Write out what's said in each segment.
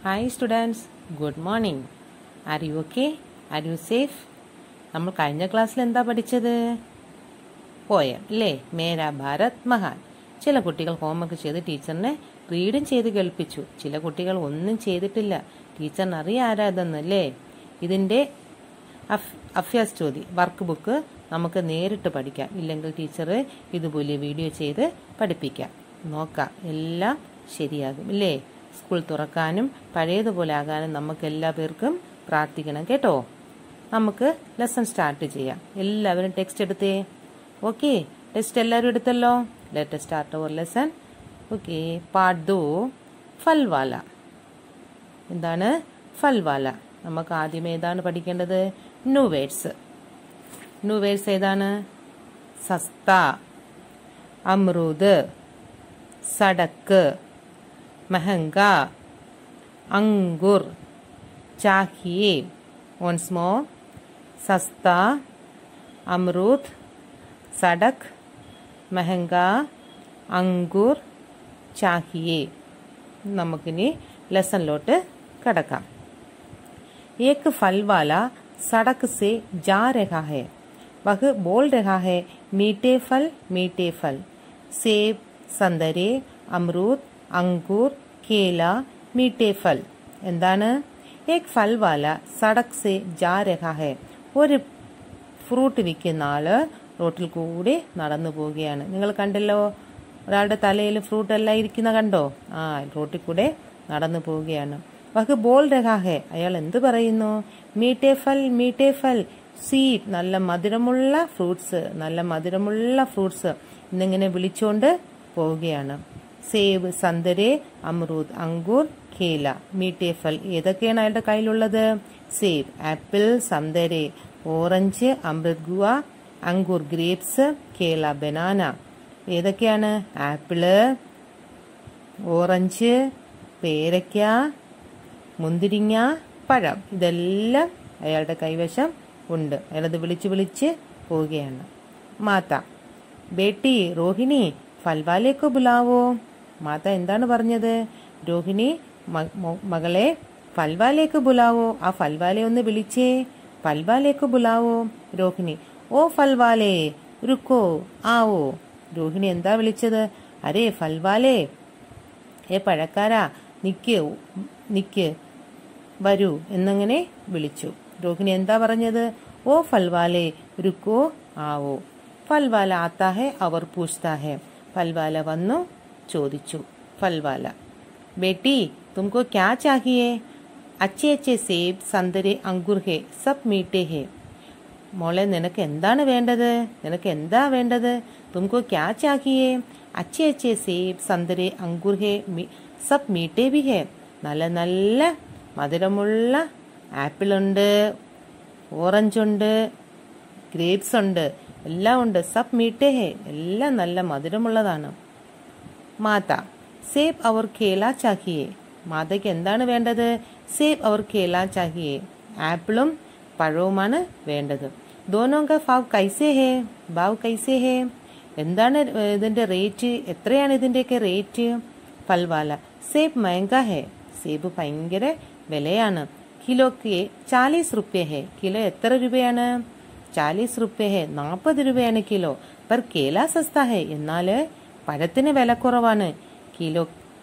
hi students good morning are you okay are you safe നമ്മൾ കഴിഞ്ഞ ക്ലാസ്സിൽ എന്താ പഠിച്ചത് പോയം അല്ലേ മേരാ ഭാരത് മഹാൻ ചില കുട്ടികൾ ഹോംവർക്ക് ചെയ്ത് ടീച്ചറിനെ റീഡും ചെയ്ത് കേൾപ്പിച്ചു ചില കുട്ടികൾ ഒന്നും ചെയ്തിട്ടില്ല ടീച്ചറിന് അറിയാം ആരാ ഇതെന്ന് അല്ലേ ഇതിൻ്റെ അഭ്യാസ് ചോദി വർക്ക് ബുക്ക് നമുക്ക് നേരിട്ട് പഠിക്കാം ഇല്ലെങ്കിൽ ടീച്ചർ ഇതുപോലെ വീഡിയോ ചെയ്ത് പഠിപ്പിക്കാം നോക്കാം എല്ലാം ശരിയാകും ഇല്ലേ സ്കൂൾ തുറക്കാനും പഴയതുപോലെ ആകാനും നമുക്ക് എല്ലാ പേർക്കും പ്രാർത്ഥിക്കണം കേട്ടോ നമുക്ക് ലെസൺ സ്റ്റാർട്ട് ചെയ്യാം എല്ലാവരും ടെക്സ്റ്റ് എടുത്തേ ഓക്കെ ടെക്സ്റ്റ് എല്ലാവരും എടുത്തല്ലോ let start our lesson okay part ദോ ഫൽവാല എന്താണ് ഫൽവാല നമുക്ക് ആദ്യം ഏതാണ് പഠിക്കേണ്ടത് ന്യൂ വേർഡ്സ് ന്യൂ വേർഡ്സ് ഏതാണ് സസ്ത അമൃത് സടക്ക് മെഹങ്ക അങ്കുർ ചാഹിയെ once more സസ്ത അമൃത് സടക് മെഹങ്ക അങ്കുർ ചാഹിയെ നമുക്കിനി ലെസണിലോട്ട് കടക്കാം एक फल वाला सड़क से जा रहा है वह बोल रहा है मीठे फल मीठे फल सेब संतरे अमरूद अंगूर केला मीठे फल എന്താണ് ഏക് ഫൽ വാല സടക് സെ ജാ രഹാ ഹെ ഒരു ഫ്രൂട്ട് വിൽക്കുന്ന ആള് റോട്ടിൽ കൂടി നടന്നു പോവുകയാണ് നിങ്ങൾ കണ്ടല്ലോ ഒരാളുടെ തലയിൽ ഫ്രൂട്ട് എല്ലാം ഇരിക്കുന്ന കണ്ടോ ആ റോട്ടിൽ കൂടെ നടന്നു പോവുകയാണ് വഹ് ബോൾ രഹാഹെ അയാൾ എന്ത് പറയുന്നു മീറ്റേ ഫൽ മീറ്റേ ഫൽ സ്വീറ്റ് നല്ല മധുരമുള്ള ഫ്രൂട്ട്സ് നല്ല മധുരമുള്ള ഫ്രൂട്ട്സ് എന്നിങ്ങനെ വിളിച്ചുകൊണ്ട് പോവുകയാണ് സേവ് സന്തരെ അമറൂദ് അങ്കൂർ കേല മീറ്റേ ഫൽ ഏതൊക്കെയാണ് അയാളുടെ കയ്യിലുള്ളത് സേബ് ആപ്പിൾ സന്തരെ ഓറഞ്ച് അമൃത് ഗുവ അങ്കൂർ ഗ്രേപ്സ് കേല ബനാന ഏതൊക്കെയാണ് ആപ്പിള് ഓറഞ്ച് പേരയ്ക്ക മുന്തിരിങ്ങ പഴം ഇതെല്ലാം അയാളുടെ കൈവശം ഉണ്ട് അയാളത് വിളിച്ച് വിളിച്ച് പോവുകയാണ് മാത ബേട്ടി രോഹിണി ഫൽവാലേക്ക് ബുലാവോ മാത എന്താണ് പറഞ്ഞത് രോഹിണി മകളെ ഫൽവാലേക്ക് ബുലാവോ ആ ഫൽവാലെ ഒന്ന് വിളിച്ചേ ഫൽവാലേക്ക് ബുലാവോ രോഹിണി ഓ ഫൽവാലേ രുക്കോ ആവോ രോഹിണി എന്താ വിളിച്ചത് അരേ ഫൽവാലേ ഏ പഴക്കാരാ നിക്ക് നിക്ക് വരൂ എന്നങ്ങനെ വിളിച്ചു രോഹിണി എന്താ പറഞ്ഞത് ഓ ഫൽവാലെ രുക്കോ ആവോ ഫൽവാല ആത്താ ഹെ അവർ പൂछता है ഫൽവാല വന്നു ചോദിച്ചു ഫൽവാല ബേട്ടി തുമക്കോ ക്യാ ചാഹിയേ അച്ചേ അച്ചേ സേബ് സന്തരെ അങ്കുർ ഹെ സബ് മീട്ടെ ഹെ മോളെ നിനക്ക് എന്താണ് വേണ്ടത് നിനക്ക് എന്താ വേണ്ടത് തുമക്കോ ക്യാ ചാഹിയേ അച്ചേ അച്ചേ സേബ് സന്തരെ അങ്കുർ ഹെ സബ് മീട്ടെ ബി ഹെ നല്ല നല്ല മധുരമുള്ള ആപ്പിൾ ഉണ്ട് ഓറഞ്ച് ഉണ്ട് ഗ്രേപ്സ് ഉണ്ട് എല്ലാം ഉണ്ട് സബ് മീട്ടേ ഹേ എല്ലാം നല്ല മധുരമുള്ളതാണ് മാത സേബ് അവർ കേല ചാഹിയെ മാതയ്ക്ക് എന്താണ് വേണ്ടത് സേബ് അവർ കേല ചാഹിയെ ആപ്പിളും പഴവുമാണ് വേണ്ടത് ദോനോങ്ക ഫാവ് കൈസേ ഹേ ബാവ് കൈസേ ഹേ എന്താണ് ഇതിന്റെ റേറ്റ് എത്രയാണ് ഇതിന്റെയൊക്കെ റേറ്റ് ഫൽവാല സേബ് മയങ്ക ഹേ സേബ് ഭയങ്കര വിലയാണ് കിലോക്ക് ചാലീസ് റുപ്യ ഹേ കിലോ എത്ര രൂപയാണ് ചാലീസ് റുപ്യ ഹേ നാൽപ്പത് രൂപയാണ് കിലോ പർ കേല സസ്ത ഹേ എന്നാല് പഴത്തിന് വില കുറവാണ് കിലോ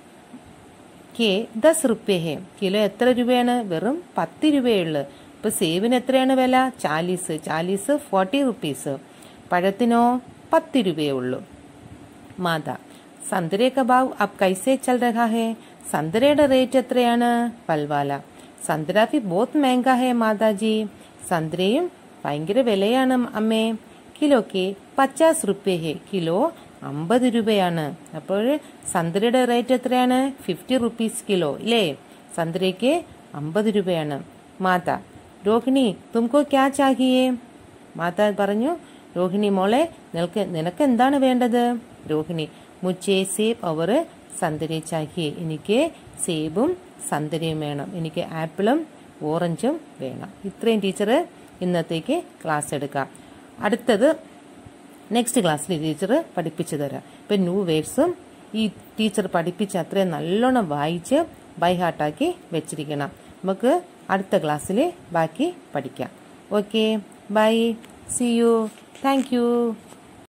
കെ ദസ് റുപ്യ ഹേ കിലോ എത്ര രൂപയാണ് വെറും പത്ത് രൂപയുള്ളു ഇപ്പൊ സേവിന് എത്രയാണ് വില ചാലീസ് ചാലീസ് ഫോർട്ടി റുപ്പീസ് പഴത്തിനോ പത്ത് രൂപയേ ഉള്ളൂ മാതാ സന്തരെ കബാവ് അബ് കൈസേ ചൽ രഹാ ഹേ സന്തരയുടെ റേറ്റ് എത്രയാണ് പൽവാല സന്തര ഫി ബോത്ത് മേങ്ക ഹേ മാതാജി സന്തരയും ഭയങ്കര വിലയാണ് അമ്മേ കിലോക്ക് പച്ചാസ് റുപ്യ ഹേ കിലോ അമ്പത് രൂപയാണ് അപ്പോൾ സന്തരയുടെ റേറ്റ് എത്രയാണ് ഫിഫ്റ്റി റുപ്പീസ് കിലോ ഇല്ലേ സന്തരയ്ക്ക് അമ്പത് രൂപയാണ് മാത രോഹിണി തുമക്കോ ക്യാ ചാഹിയേ മാത പറഞ്ഞു രോഹിണി മോളെ നിനക്ക് നിനക്ക് എന്താണ് വേണ്ടത് രോഹിണി മുച്ചേ സേബ് അവർ സന്തരെ ചാഹിയെ എനിക്ക് സേബും സന്തരയും വേണം എനിക്ക് ആപ്പിളും ഓറഞ്ചും വേണം ഇത്രയും ടീച്ചർ ഇന്നത്തേക്ക് ക്ലാസ് എടുക്കാം അടുത്തത് നെക്സ്റ്റ് ക്ലാസ്സിൽ ടീച്ചർ പഠിപ്പിച്ചു തരാം ഇപ്പം ന്യൂ വേർഡ്സും ഈ ടീച്ചർ പഠിപ്പിച്ച അത്രയും നല്ലോണം വായിച്ച് ബൈ ഹാർട്ടാക്കി വെച്ചിരിക്കണം നമുക്ക് അടുത്ത ക്ലാസ്സിൽ ബാക്കി പഠിക്കാം okay bye see you thank U